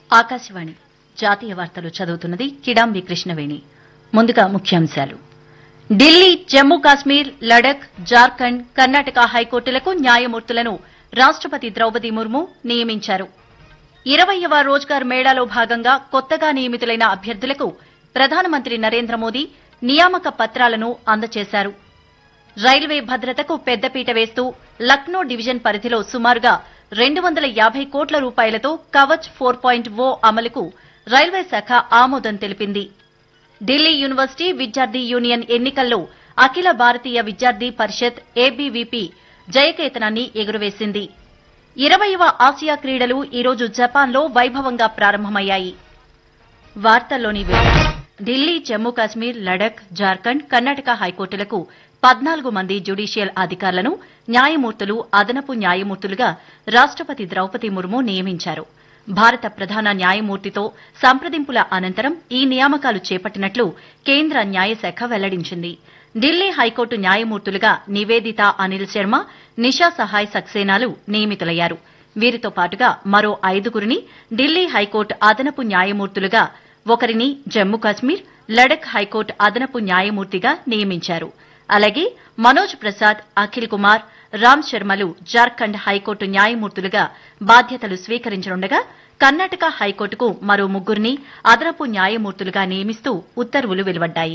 ఆకాశవాణి జాతీయ వార్తలు చదువుతున్నది కిడాంబి కృష్ణవేణి ముందుగా ముఖ్యాంశాలు ఢిల్లీ జమ్మూ కాశ్మీర్ లడఖ్ జార్ఖండ్ కర్ణాటక హైకోర్టులకు న్యాయమూర్తులను రాష్టపతి ద్రౌపది ముర్ము నియమించారు ఇరవయవ రోజ్గార్ మేళాలో భాగంగా కొత్తగా నియమితులైన అభ్యర్థులకు ప్రధానమంత్రి నరేంద్ర మోదీ నియామక పత్రాలను అందజేశారు రైల్వే భద్రతకు పెద్దపీట వేస్తూ లక్నో డివిజన్ పరిధిలో సుమారుగా రెండు వందల యాభై కోట్ల రూపాయలతో కవచ్ ఫోర్ పాయింట్ ఓ అమలుకు రైల్వే శాఖ ఆమోదం తెలిపింది ఢిల్లీ యూనివర్సిటీ విద్యార్థి యూనియన్ ఎన్నికల్లో అఖిల భారతీయ విద్యార్థి పరిషత్ ఏబీవీపీ జయకేతనాన్ని ఎగురవేసింది ఇరవయవ ఆసియా క్రీడలు ఈరోజు జపాన్లో వైభవంగా ప్రారంభమయ్యాయి వార్తల్లోని వివరాలు ఢిల్లీ జమ్మూ కాశ్మీర్ లడఖ్ జార్ఖండ్ కర్ణాటక హైకోర్టులకు పద్నాలుగు మంది జ్యుడీషియల్ అధికారులను న్యాయమూర్తులు అదనపు న్యాయమూర్తులుగా రాష్టపతి ద్రౌపది ముర్ము నియమించారు భారత ప్రధాన న్యాయమూర్తితో సంప్రదింపుల అనంతరం ఈ నియామకాలు చేపట్టినట్లు కేంద్ర న్యాయశాఖ వెల్లడించింది ఢిల్లీ హైకోర్టు న్యాయమూర్తులుగా నివేదిత అనిల్ శర్మ నిషా సహాయ్ సక్సేనాలు నియమితులయ్యారు వీరితో పాటుగా మరో ఐదుగురిని ఢిల్లీ హైకోర్టు అదనపు న్యాయమూర్తులుగా ఒకరిని జమ్మూ కాశ్మీర్ లడఖ్ హైకోర్టు అదనపు న్యాయమూర్తిగా నియమించారు అలాగే మనోజ్ ప్రసాద్ అఖిల్ కుమార్ రామ్ శర్మలు జార్ఖండ్ హైకోర్టు న్యాయమూర్తులుగా బాధ్యతలు స్వీకరించనుండగా కర్ణాటక హైకోర్టుకు మరో ముగ్గురిని అదనపు న్యాయమూర్తులుగా నియమిస్తూ ఉత్తర్వులు వెలువడ్డాయి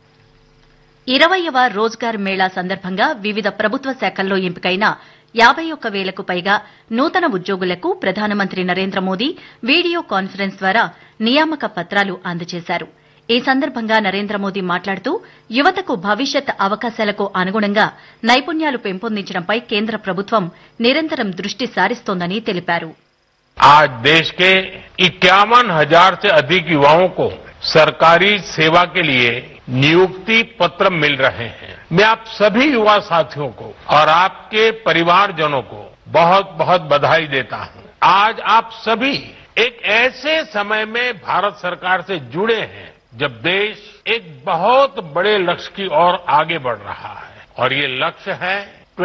ఇరవయవ రోజ్గార్ మేళా సందర్భంగా వివిధ ప్రభుత్వ శాఖల్లో ఎంపికైన యాబై ఒక్క వేలకు పైగా నూతన ఉద్యోగులకు ప్రధానమంత్రి నరేంద్ర మోదీ వీడియో కాన్ఫరెన్స్ ద్వారా నియామక పత్రాలు అందజేశారు ఈ సందర్భంగా నరేంద్ర మోదీ మాట్లాడుతూ యువతకు భవిష్యత్ అవకాశాలకు అనుగుణంగా నైపుణ్యాలు పెంపొందించడంపై కేంద్ర ప్రభుత్వం నిరంతరం దృష్టి సారిస్తోందని తెలిపారు आज देश के इक्यावन हजार से अधिक युवाओं को सरकारी सेवा के लिए नियुक्ति पत्र मिल रहे हैं मैं आप सभी युवा साथियों को और आपके परिवारजनों को बहुत बहुत बधाई देता हूं आज आप सभी एक ऐसे समय में भारत सरकार से जुड़े हैं जब देश एक बहुत बड़े लक्ष्य की ओर आगे बढ़ रहा है और ये लक्ष्य है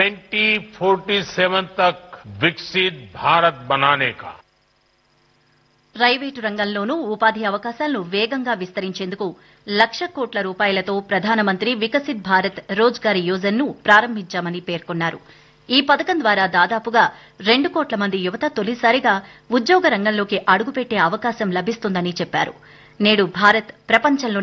2047 तक विकसित भारत बनाने का ప్రైవేటు రంగంలోనూ ఉపాధి అవకాశాలను వేగంగా విస్తరించేందుకు లక్ష కోట్ల రూపాయలతో ప్రధానమంత్రి వికసిత్ భారత్ రోజ్గార్ యోజన్ను ప్రారంభించామని పేర్కొన్నారు ఈ పథకం ద్వారా దాదాపుగా రెండు కోట్ల మంది యువత తొలిసారిగా ఉద్యోగ రంగంలోకి అడుగుపెట్టే అవకాశం లభిస్తుందని చెప్పారు నేడు భారత్ ప్రపంచంలోని